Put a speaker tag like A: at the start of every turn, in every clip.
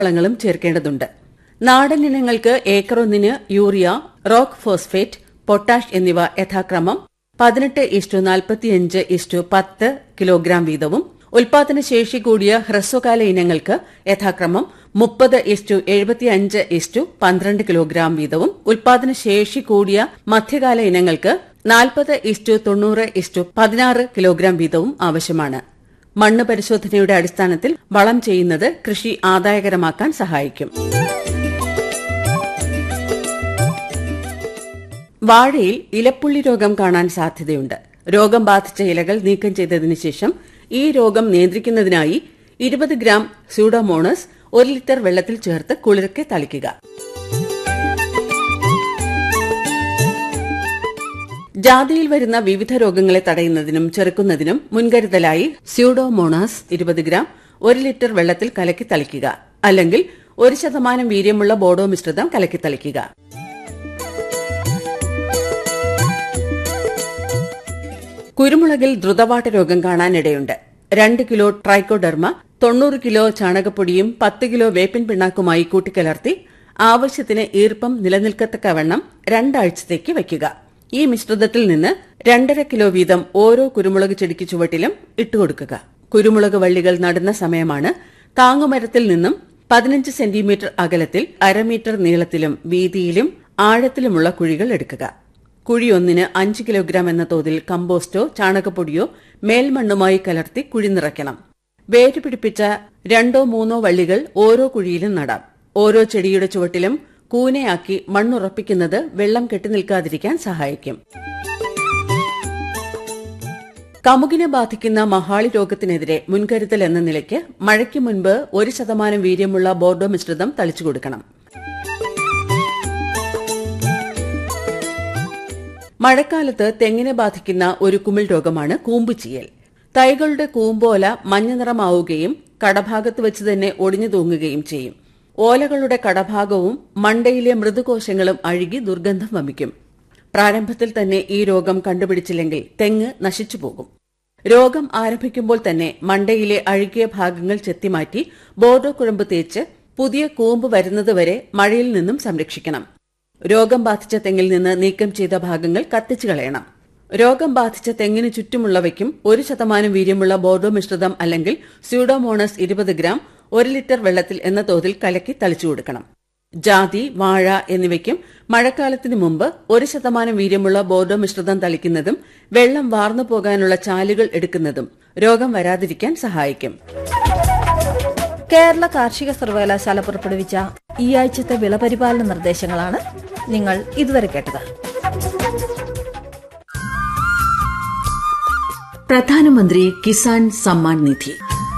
A: വളങ്ങളും ചേർക്കേണ്ടതുണ്ട് നാടൻ ഇനങ്ങൾക്ക് ഏക്കറൊന്നിന് യൂറിയ റോക്ക് ഫോസ്ഫേറ്റ് പൊട്ടാഷ് എന്നിവ യഥാക്രമം പതിനെട്ട് ഇഷ്ടു നാൽപ്പത്തിയഞ്ച് ഇഷ്ടു പത്ത് കിലോഗ്രാം വീതവും ഉൽപാദന ശേഷി കൂടിയ ഹ്രസ്വകാല ഇനങ്ങൾക്ക് യഥാക്രമം മുപ്പത് ഇഷ്ടു എഴുപത്തിയഞ്ച് ഇഷ്ടു പന്ത്രണ്ട് കിലോഗ്രാം വീതവും ഉൽപാദന ശേഷി കൂടിയ മധ്യകാല ഇനങ്ങൾക്ക് നാൽപ്പത് ഇഷ്ടു തൊണ്ണൂറ് ഇഷ്ടു പതിനാറ് കിലോഗ്രാം വീതവും ആവശ്യമാണ് മണ്ണ് പരിശോധനയുടെ അടിസ്ഥാനത്തിൽ വളം ചെയ്യുന്നത് കൃഷി ആദായകരമാക്കാൻ സഹായിക്കും വാഴയിൽ ഇലപ്പുള്ളി രോഗം കാണാൻ സാധ്യതയുണ്ട് രോഗം ബാധിച്ച ഇലകൾ നീക്കം ചെയ്തതിനു ശേഷം ഈ രോഗം നിയന്ത്രിക്കുന്നതിനായി ഇരുപത് ഗ്രാം സ്യൂഡോമോണസ് ഒരു ലിറ്റർ വെള്ളത്തിൽ ചേർത്ത് കുളിർക്കെ തളിക്കുക ജാതിയിൽ വരുന്ന വിവിധ രോഗങ്ങളെ തടയുന്നതിനും ചെറുക്കുന്നതിനും മുൻകരുതലായി സ്യൂഡോമോണാസ് ഇരുപത് ഗ്രാം ഒരു ലിറ്റർ വെള്ളത്തിൽ കലക്കി തളിക്കുക അല്ലെങ്കിൽ ഒരു ശതമാനം വീര്യമുള്ള ബോഡോ മിശ്രിതം കലക്കി തളിക്കുക കുരുമുളകിൽ ദ്രുതവാട്ട രോഗം കാണാനിടയുണ്ട് രണ്ട് കിലോ ട്രൈക്കോഡെർമ തൊണ്ണൂറ് കിലോ ചാണകപ്പൊടിയും പത്ത് കിലോ വേപ്പിൻ പിണ്ണാക്കുമായി കൂട്ടിക്കലർത്തി ആവശ്യത്തിന് ഈർപ്പം നിലനിൽക്കത്തക്കവണ്ണം രണ്ടാഴ്ചത്തേക്ക് വയ്ക്കുക ഈ മിശ്രിതത്തിൽ നിന്ന് രണ്ടര കിലോ വീതം ഓരോ കുരുമുളക് ചെടിക്ക് ചുവട്ടിലും ഇട്ടുകൊടുക്കുക കുരുമുളക് വള്ളികൾ നടുന്ന സമയമാണ് താങ്ങുമരത്തിൽ നിന്നും പതിനഞ്ച് സെന്റിമീറ്റർ അകലത്തിൽ അരമീറ്റർ നീളത്തിലും വീതിയിലും ആഴത്തിലുമുള്ള കുഴികൾ എടുക്കുക കുഴി ഒന്നിന് അഞ്ച് കിലോഗ്രാം എന്ന തോതിൽ കമ്പോസ്റ്റോ ചാണകപ്പൊടിയോ മേൽമണ്ണുമായി കലർത്തി കുഴി നിറയ്ക്കണം വേര് പിടിപ്പിച്ച രണ്ടോ മൂന്നോ വള്ളികൾ ഓരോ കുഴിയിലും നടാം ഓരോ ചെടിയുടെ ചുവട്ടിലും കൂനയാക്കി മണ്ണുറപ്പിക്കുന്നത് വെള്ളം കെട്ടിനിൽക്കാതിരിക്കാൻ സഹായിക്കും കമുകിനെ ബാധിക്കുന്ന മഹാളി രോഗത്തിനെതിരെ മുൻകരുതൽ എന്ന നിലയ്ക്ക് മഴയ്ക്ക് മുൻപ് ഒരു ശതമാനം വീര്യമുള്ള ബോർഡോ മിശ്രിതം തളിച്ചു കൊടുക്കണം മഴക്കാലത്ത് തെങ്ങിനെ ബാധിക്കുന്ന ഒരു കുമിൾ രോഗമാണ് കൂമ്പുചീയൽ തൈകളുടെ കൂമ്പോല മഞ്ഞ നിറമാവുകയും കടഭാഗത്ത് വെച്ച് തന്നെ ഒടിഞ്ഞു തൂങ്ങുകയും ചെയ്യും ഓലകളുടെ കടഭാഗവും മണ്ടയിലെ മൃദുകോശങ്ങളും അഴുകി ദുർഗന്ധം വമിക്കും പ്രാരംഭത്തിൽ തന്നെ ഈ രോഗം കണ്ടുപിടിച്ചില്ലെങ്കിൽ തെങ്ങ് നശിച്ചുപോകും രോഗം ആരംഭിക്കുമ്പോൾ തന്നെ മണ്ടയിലെ അഴുകിയ ഭാഗങ്ങൾ ചെത്തിമാറ്റി ബോർഡോ കുഴമ്പ് തേച്ച് പുതിയ കൂമ്പ് വരുന്നതുവരെ മഴയിൽ നിന്നും സംരക്ഷിക്കണം രോഗം ബാധിച്ച തെങ്ങിൽ നിന്ന് നീക്കം ചെയ്ത ഭാഗങ്ങൾ കത്തിച്ചു കളയണം രോഗം ബാധിച്ച തെങ്ങിന് ചുറ്റുമുള്ളവയ്ക്കും ഒരു ശതമാനം വീര്യമുള്ള ബോർഡോ മിശ്രിതം അല്ലെങ്കിൽ സ്യൂഡോമോണസ് ഇരുപത് ഗ്രാം ഒരു ലിറ്റർ വെള്ളത്തിൽ എന്ന തോതിൽ കലക്കി തളിച്ചു കൊടുക്കണം ജാതി വാഴ എന്നിവയ്ക്കും മഴക്കാലത്തിന് മുമ്പ് ഒരു ശതമാനം വീര്യമുള്ള ബോർഡോ മിശ്രിതം തളിക്കുന്നതും വെള്ളം വാർന്നു പോകാനുള്ള ചാലുകൾ എടുക്കുന്നതും രോഗം വരാതിരിക്കാൻ സഹായിക്കും
B: കേരള കാർഷിക സർവകലാശാല പുറപ്പെടുവിച്ച ഈ ആഴ്ചത്തെ വിളപരിപാലന നിർദ്ദേശങ്ങളാണ് നിങ്ങൾ ഇതുവരെ കേട്ടത്
A: പ്രധാനമന്ത്രി കിസാൻ സമ്മാൻ നിധി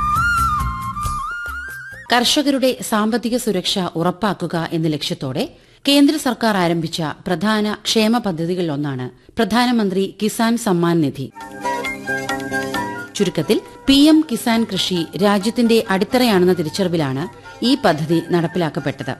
C: കർഷകരുടെ സാമ്പത്തിക സുരക്ഷ ഉറപ്പാക്കുക എന്ന ലക്ഷ്യത്തോടെ കേന്ദ്ര സർക്കാർ ആരംഭിച്ച പ്രധാന ക്ഷേമ പദ്ധതികളിലൊന്നാണ് പ്രധാനമന്ത്രി കിസാൻ സമ്മാൻ നിധി ചുരുക്കത്തിൽ പി എം കിസാൻ കൃഷി രാജ്യത്തിന്റെ അടിത്തറയാണെന്ന തിരിച്ചറിവിലാണ് ഈ പദ്ധതി നടപ്പിലാക്കപ്പെട്ടത്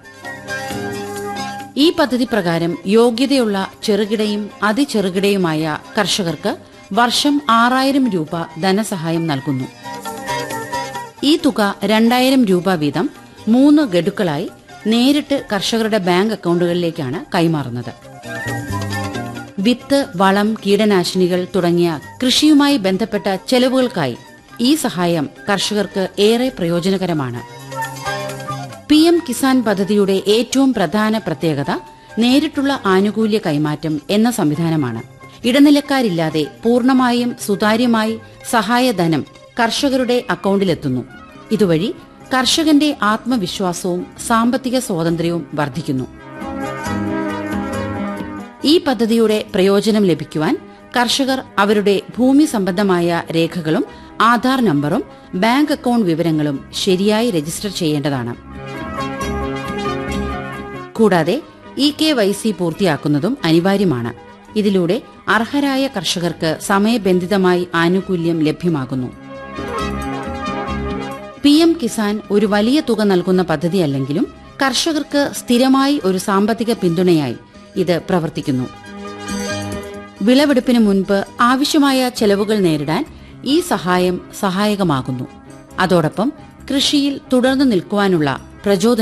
C: ഈ പദ്ധതി പ്രകാരം യോഗ്യതയുള്ള ചെറുകിടയും അതിചെറുകിടയുമായ കർഷകർക്ക് വർഷം ആറായിരം രൂപ ധനസഹായം നൽകുന്നു ഈ തുക രണ്ടായിരം രൂപ വീതം മൂന്ന് ഗഡുക്കളായി നേരിട്ട് കർഷകരുടെ ബാങ്ക് അക്കൌണ്ടുകളിലേക്കാണ് കൈമാറുന്നത് വിത്ത് വളം കീടനാശിനികൾ തുടങ്ങിയ കൃഷിയുമായി ബന്ധപ്പെട്ട ചെലവുകൾക്കായി ഈ സഹായം കർഷകർക്ക് ഏറെ പ്രയോജനകരമാണ് പി എം കിസാൻ പദ്ധതിയുടെ ഏറ്റവും പ്രധാന പ്രത്യേകത നേരിട്ടുള്ള ആനുകൂല്യ കൈമാറ്റം എന്ന സംവിധാനമാണ് ഇടനിലക്കാരില്ലാതെ പൂർണ്ണമായും സുതാര്യമായി സഹായധനം കർഷകരുടെ അക്കൌണ്ടിലെത്തുന്നു ഇതുവഴി കർഷകന്റെ ആത്മവിശ്വാസവും സാമ്പത്തിക സ്വാതന്ത്ര്യവും വർദ്ധിക്കുന്നു ഈ പദ്ധതിയുടെ പ്രയോജനം ലഭിക്കുവാൻ കർഷകർ അവരുടെ ഭൂമി സംബന്ധമായ രേഖകളും ആധാർ നമ്പറും ബാങ്ക് അക്കൌണ്ട് വിവരങ്ങളും ശരിയായി രജിസ്റ്റർ ചെയ്യേണ്ടതാണ് കൂടാതെ ഇ കെ വൈ സി പൂർത്തിയാക്കുന്നതും അനിവാര്യമാണ് ഇതിലൂടെ അർഹരായ കർഷകർക്ക് സമയബന്ധിതമായി ആനുകൂല്യം ലഭ്യമാകുന്നു പി എം കിസാൻ ഒരു വലിയ തുക നൽകുന്ന പദ്ധതിയല്ലെങ്കിലും കർഷകർക്ക് സ്ഥിരമായി ഒരു സാമ്പത്തിക പിന്തുണയായി ഇത് പ്രവർത്തിക്കുന്നു വിളവെടുപ്പിന് മുൻപ് ആവശ്യമായ ചെലവുകൾ നേരിടാൻ ഈ സഹായം സഹായകമാകുന്നു അതോടൊപ്പം കൃഷിയിൽ തുടർന്നു നിൽക്കുവാനുള്ള പ്രചോദനം